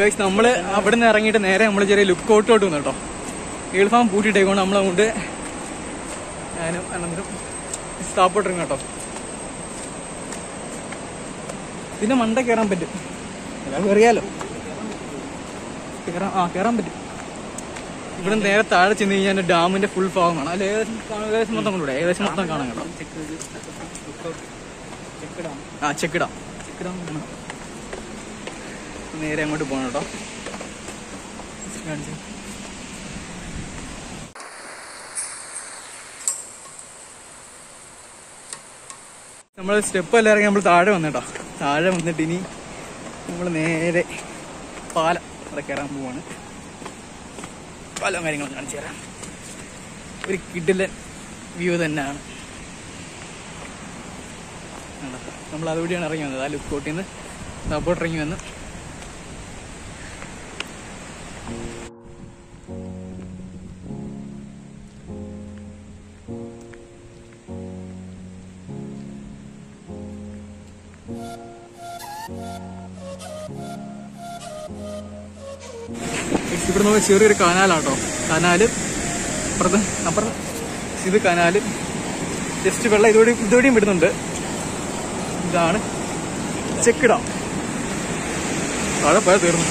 Guys നമ്മള് അവിടെ നിന്ന് ഇറങ്ങിയിട്ട് നേരെ നമ്മൾ ചെറിയ ലുക്ക് ഔട്ടോട്ട് വന്നു കേട്ടോ ഈൾ ഫാം പൂട്ടിയിട്ടേക്കൊണ്ട് നമ്മളങ്ങോട്ട് ഞാനും അനന്തരം സ്ഥാപ്പോട്ടിരും കേട്ടോ പിന്നെ മണ്ട കയറാൻ പറ്റും എല്ലാവർക്കും അറിയാലോ കയറാൻ ആ കയറാൻ പറ്റും ഇവിടെ നേരെ താഴെ ചെന്ന് കഴിഞ്ഞാൽ ഡാമിന്റെ ഫുൾ ഭാഗം കാണാം അല്ല ഏകദേശം കാണാം, ഏകദേശം മൊത്തം കൂടെ ഏകദേശം മൊത്തം കാണാം കേട്ടോ ആ ചെക്കിടാം ചെക്കിടാം കാണാം നേരെ അങ്ങോട്ട് പോകണം കേട്ടോ കാണിച്ചു നമ്മൾ സ്റ്റെപ്പ് എല്ലാം ഇറങ്ങി നമ്മൾ താഴെ വന്നിട്ടോ താഴെ വന്നിട്ട് ഇനി നമ്മൾ നേരെ പാലം അവിടെ കയറാൻ പോവാണ് പാലം കാര്യങ്ങളും കാണിച്ചു തരാം ഒരു കിഡിലൻ വ്യൂ തന്നെയാണ് കണ്ടോ? നമ്മൾ അതുവഴിയാണ് ഇറങ്ങി വന്നത് ആ ലുക്കോട്ടിൽ നിന്ന് സപ്പോർട്ട് ഇറങ്ങി വന്ന് ഇവിടെ നോക്കി ചെറിയൊരു കനാലാട്ടോ കനാല് അപ്പുറത്ത് അപ്പുറത്ത് ഇത് കനാല് ജസ്റ്റ് വെള്ളം ഇതുവഴി ഇതുവഴിയും വിടുന്നുണ്ട് ഇതാണ് ചെക്കിടാം താഴെ പോയാൽ തീർന്നു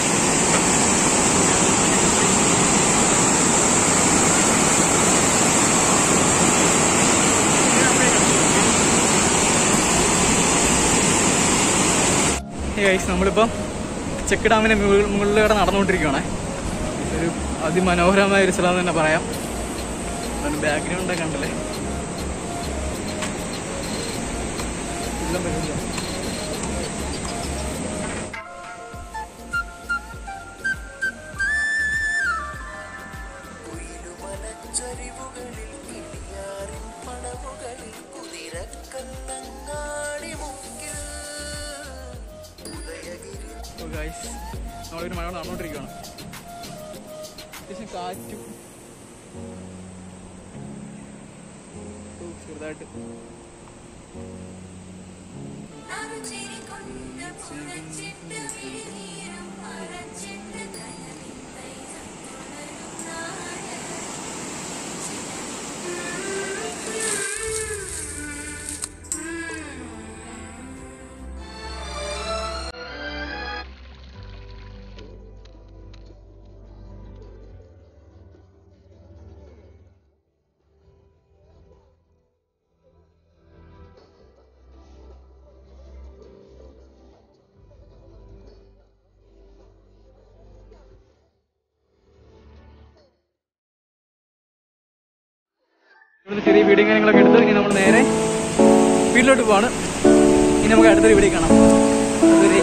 ഗൈസ് നമ്മളിപ്പം ചെക്ക് ഡാമിന്റെ മുകളിൽ മുകളിലൂടെ നടന്നുകൊണ്ടിരിക്കുകയാണ് ഒരു അതിമനോഹരമായ ഒരു സ്ഥലം എന്ന് തന്നെ പറയാം ബാക്ക്ഗ്രൗണ്ട് ഒക്കെ ഉണ്ടല്ലേ എല്ലാം പരിപാടിയാ. കുയിലുമലച്ചരിവുകളിൽ കിളിയാറിൻ പടവുകളിൽ കുതിരക്കണ്ണങ്ങാടി മുക്കിൽ ഉദയഗിരി ഓ ഗൈസ് നമ്മളൊരു മഴ നടന്നുകൊണ്ടിരിക്കുകയാണ് അത്യാവശ്യം കാറ്റും ഓ, ചെറുതായിട്ട് ഇവിടുന്ന് ചെറിയ വീഡിയോ കാര്യങ്ങളൊക്കെ എടുത്ത് ഇനി നമ്മൾ നേരെ വീട്ടിലോട്ട് പോവാണ് ഇനി നമുക്ക് അടുത്തൊരു വീഡിയോ കാണാം അതുവരെ